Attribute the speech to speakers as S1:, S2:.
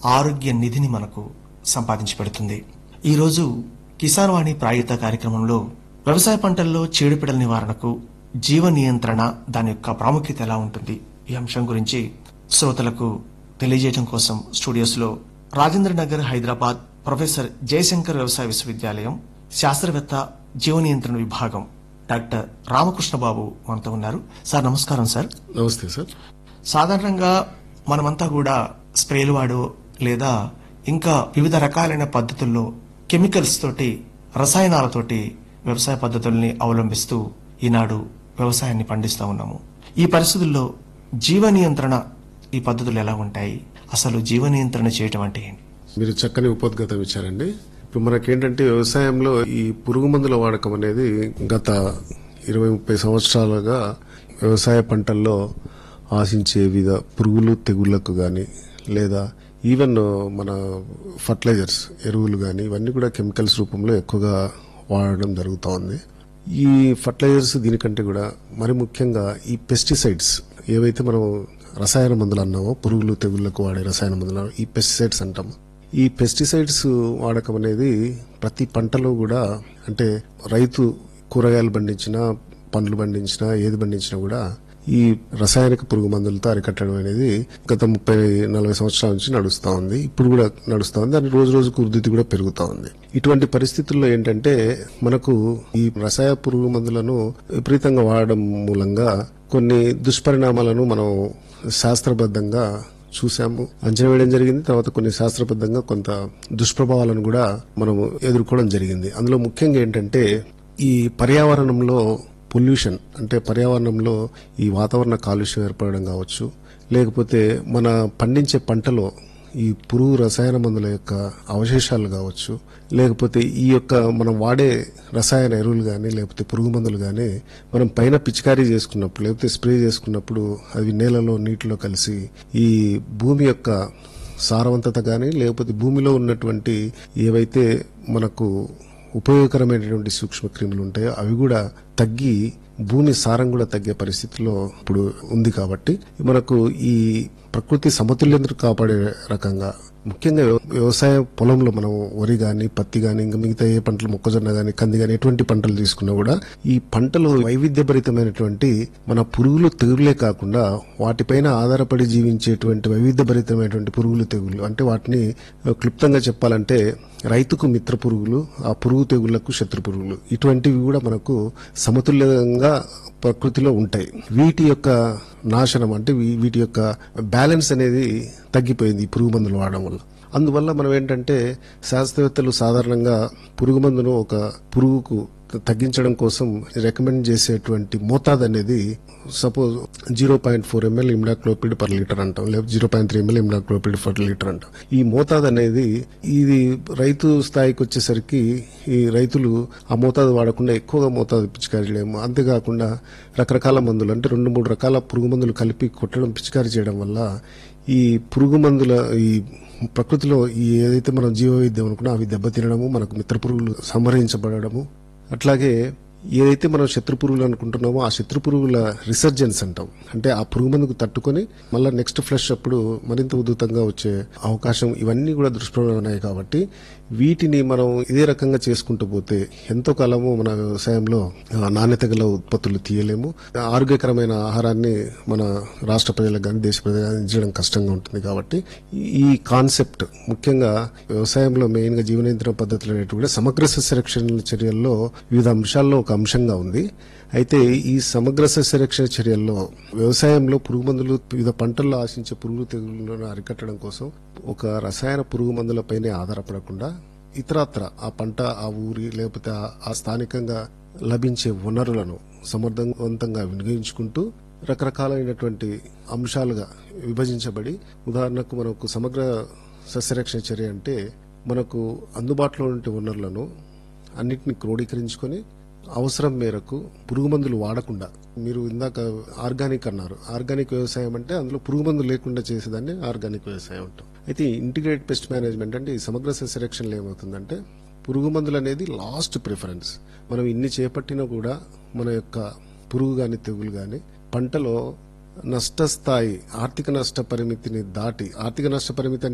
S1: ఆరోగ్య నిధిని మనకు సంపాదించి పెడుతుంది ఈరోజు కిసాన్ వాణి ప్రాయుత కార్యక్రమంలో వ్యవసాయ పంటల్లో చీడపీడల నివారణకు జీవ నియంత్రణ దాని యొక్క ప్రాముఖ్యత ఎలా ఉంటుంది ఈ అంశం గురించి శ్రోతలకు తెలియజేయడం కోసం స్టూడియోస్ లో రాజేంద్ర నగర్ హైదరాబాద్ ప్రొఫెసర్ జయశంకర్ వ్యవసాయ విశ్వవిద్యాలయం శాస్త్రవేత్త జీవ నియంత్రణ విభాగం డాక్టర్ రామకృష్ణ బాబు మనతో ఉన్నారు సార్ నమస్కారం సార్
S2: నమస్తే సార్
S1: సాధారణంగా మనమంతా కూడా స్ప్రేలు వాడో లేదా ఇంకా వివిధ రకాలైన పద్ధతుల్లో కెమికల్స్ తోటి రసాయనాలతోటి వ్యవసాయ పద్ధతుల్ని అవలంబిస్తూ ఈనాడు వ్యవసాయాన్ని పండిస్తా ఉన్నాము ఈ పరిస్థితుల్లో జీవ నియంత్రణ ఈ పద్ధతులు ఎలా ఉంటాయి అసలు జీవ నియంత్రణ చేయటం అంటే ఏంటి
S2: మీరు చక్కని ఉపోద్ఘాతం ఇచ్చారండి ఇప్పుడు మనకేంటంటే వ్యవసాయంలో ఈ పురుగు మందుల వాడకం అనేది గత ఇరవై ముప్పై సంవత్సరాలుగా వ్యవసాయ పంటల్లో ఆశించే వివిధ పురుగులు తెగుళ్లకు గాని లేదా ఈవెన్ మన ఫర్టిలైజర్స్ ఎరువులు గాని ఇవన్నీ కూడా కెమికల్స్ రూపంలో ఎక్కువగా వాడడం జరుగుతూ ఉంది ఈ ఫర్టిలైజర్స్ దీనికంటే కూడా మరి ముఖ్యంగా ఈ పెస్టిసైడ్స్ ఏవైతే మనం రసాయన మందులు అన్నామో పురుగులు తెగుళ్లకు వాడే రసాయన మందులు ఈ పెస్టిసైడ్స్ అంటాము ఈ పెస్టిసైడ్స్ వాడకం అనేది ప్రతి పంటలో కూడా అంటే రైతు కూరగాయలు పండించినా పండ్లు పండించినా ఏది పండించినా కూడా ఈ రసాయనిక పురుగు మందులతో అరికట్టడం అనేది గత ముప్పై నలభై సంవత్సరాల నుంచి నడుస్తా ఉంది ఇప్పుడు కూడా నడుస్తా ఉంది దాని రోజు రోజుకు వృద్ధి కూడా పెరుగుతా ఉంది ఇటువంటి పరిస్థితుల్లో ఏంటంటే మనకు ఈ రసాయ పురుగు మందులను విపరీతంగా వాడడం మూలంగా కొన్ని దుష్పరిణామాలను మనం శాస్త్రబద్ధంగా చూసాము అంచనా వేయడం జరిగింది తర్వాత కొన్ని శాస్త్రబద్ధంగా కొంత దుష్ప్రభావాలను కూడా మనం ఎదుర్కోవడం జరిగింది అందులో ముఖ్యంగా ఏంటంటే ఈ పర్యావరణంలో పొల్యూషన్ అంటే పర్యావరణంలో ఈ వాతావరణ కాలుష్యం ఏర్పడడం కావచ్చు లేకపోతే మన పండించే పంటలో ఈ పురుగు రసాయన మందుల యొక్క అవశేషాలు కావచ్చు లేకపోతే ఈ యొక్క మనం వాడే రసాయన ఎరువులు కానీ లేకపోతే పురుగు మందులు కానీ మనం పైన పిచికారీ చేసుకున్నప్పుడు లేకపోతే స్ప్రే చేసుకున్నప్పుడు అవి నేలలో నీటిలో కలిసి ఈ భూమి యొక్క సారవంతత కానీ లేకపోతే భూమిలో ఉన్నటువంటి ఏవైతే మనకు ఉపయోగకరమైనటువంటి సూక్ష్మ క్రిములు ఉంటాయో అవి కూడా తగ్గి భూమి సారం కూడా తగ్గే పరిస్థితిలో ఇప్పుడు ఉంది కాబట్టి మనకు ఈ ప్రకృతి సమతుల్యతను కాపాడే రకంగా ముఖ్యంగా వ్యవ- వ్యవసాయ పొలంలో మనం వరి గాని పత్తి గాని ఇంకా మిగతా ఏ పంటలు మొక్కజొన్న గాని కంది గాని ఎటువంటి పంటలు తీసుకున్నా కూడా ఈ పంటలో వైవిధ్యభరితమైనటువంటి మన పురుగులు తెగులే కాకుండా వాటిపైన ఆధారపడి జీవించేటువంటి వైవిధ్యభరితమైనటువంటి పురుగులు తెగులు అంటే వాటిని క్లుప్తంగా చెప్పాలంటే రైతుకు మిత్ర పురుగులు ఆ పురుగు తెగుళ్లకు శత్రు పురుగులు ఇటువంటివి కూడా మనకు సమతుల్యంగా ప్రకృతిలో ఉంటాయి వీటి యొక్క నాశనం అంటే వీ- వీటి యొక్క బ్యాలెన్స్ అనేది తగ్గిపోయింది ఈ పురుగు మందులు వాడడం వల్ల అందువల్ల మనం ఏంటంటే శాస్త్రవేత్తలు సాధారణంగా పురుగు మందును ఒక పురుగుకు తగ్గించడం కోసం రికమెండ్ చేసేటువంటి మోతాదు అనేది suppose zero point four ML imidacloprid per litre అంటాం లేదా zero point three ML imidacloprid per litre అంటాం ఈ మోతాదు అనేది ఇది రైతు స్థాయికి వచ్చేసరికి ఈ రైతులు ఆ మోతాదు వాడకుండా ఎక్కువగా మోతాదు పిచికారీ చేయడము అంతేకాకుండా రకరకాల మందులు అంటే రెండు మూడు రకాల పురుగు మందులు కలిపి కొట్టడం పిచికారీ చేయడం వల్ల ఈ పురుగు మందుల ఈ ప్రకృతిలో ఈ ఏదైతే మనం జీవ వైద్యం అనుకున్నా అవి దెబ్బతినడము మనకు మిత్ర పురుగులు సంహరించబడము అట్లాగే ఏదైతే మనం శత్రు పురుగులు అనుకుంటున్నామో ఆ శత్రు పురుగుల రిసర్జెన్స్ అంటాం అంటే ఆ పురుగు మందుకు తట్టుకొని మళ్ళీ నెక్స్ట్ ఫ్లష్ అప్పుడు మరింత ఉధృతంగా వచ్చే అవకాశం ఇవన్నీ కూడా దుష్ప్రభావం కాబట్టి వీటిని మనం ఇదే రకంగా చేసుకుంటూ పోతే ఎంతో కాలము మన వ్యవసాయంలో ఆ, నాణ్యత గల ఉత్పత్తులు తీయలేము ఆరోగ్యకరమైన ఆహారాన్ని మన రాష్ట్ర ప్రజలకు కానీ దేశ ప్రజలకు కానీ అందించడం కష్టంగా ఉంటుంది కాబట్టి ఈ కాన్సెప్ట్ ముఖ్యంగా వ్యవసాయంలో మెయిన్ గా జీవనియంత్రణ పద్ధతులు అనేటివి కూడా సమగ్ర సస్యరక్షణ చర్యల్లో వివిధ అంశాల్లో ఒక అంశంగా ఉంది అయితే ఈ సమగ్ర సస్యరక్షణ చర్యల్లో వ్యవసాయంలో పురుగు మందులు వివిధ పంటల్లో ఆశించే పురుగు తెగుళ్లను అరికట్టడం కోసం ఒక రసాయన పురుగు మందులపైనే ఆధారపడకుండా ఇతరత్ర ఆ పంట ఆ ఊరి లేకపోతే ఆ- ఆ స్థానికంగా లభించే వనరులను సమర్థవంతంగా వినియోగించుకుంటూ రకరకాలైనటువంటి అంశాలుగా విభజించబడి ఉదాహరణకు మనకు సమగ్ర సస్యరక్షణ చర్య అంటే మనకు అందుబాటులో ఉండే వనరులను అన్నిటిని క్రోడీకరించుకొని అవసరం మేరకు పురుగు మందులు వాడకుండా మీరు ఇందాక ఆర్గానిక్ అన్నారు ఆర్గానిక్ వ్యవసాయం అంటే అందులో పురుగు మందులు లేకుండా చేసేదాన్ని ఆర్గానిక్ వ్యవసాయం అంటాం అయితే ఇంటిగ్రేటెడ్ పెస్ట్ మేనేజ్మెంట్ అంటే ఈ సమగ్ర సస్యరక్షణలో ఏమవుతుందంటే పురుగు మందులు అనేది లాస్ట్ ప్రిఫరెన్స్ మనం ఇన్ని చేపట్టినా కూడా మన యొక్క పురుగు గాని తెగులు గాని పంటలో నష్టస్థాయి ఆర్థిక నష్ట పరిమితిని దాటి ఆర్థిక నష్ట పరిమితి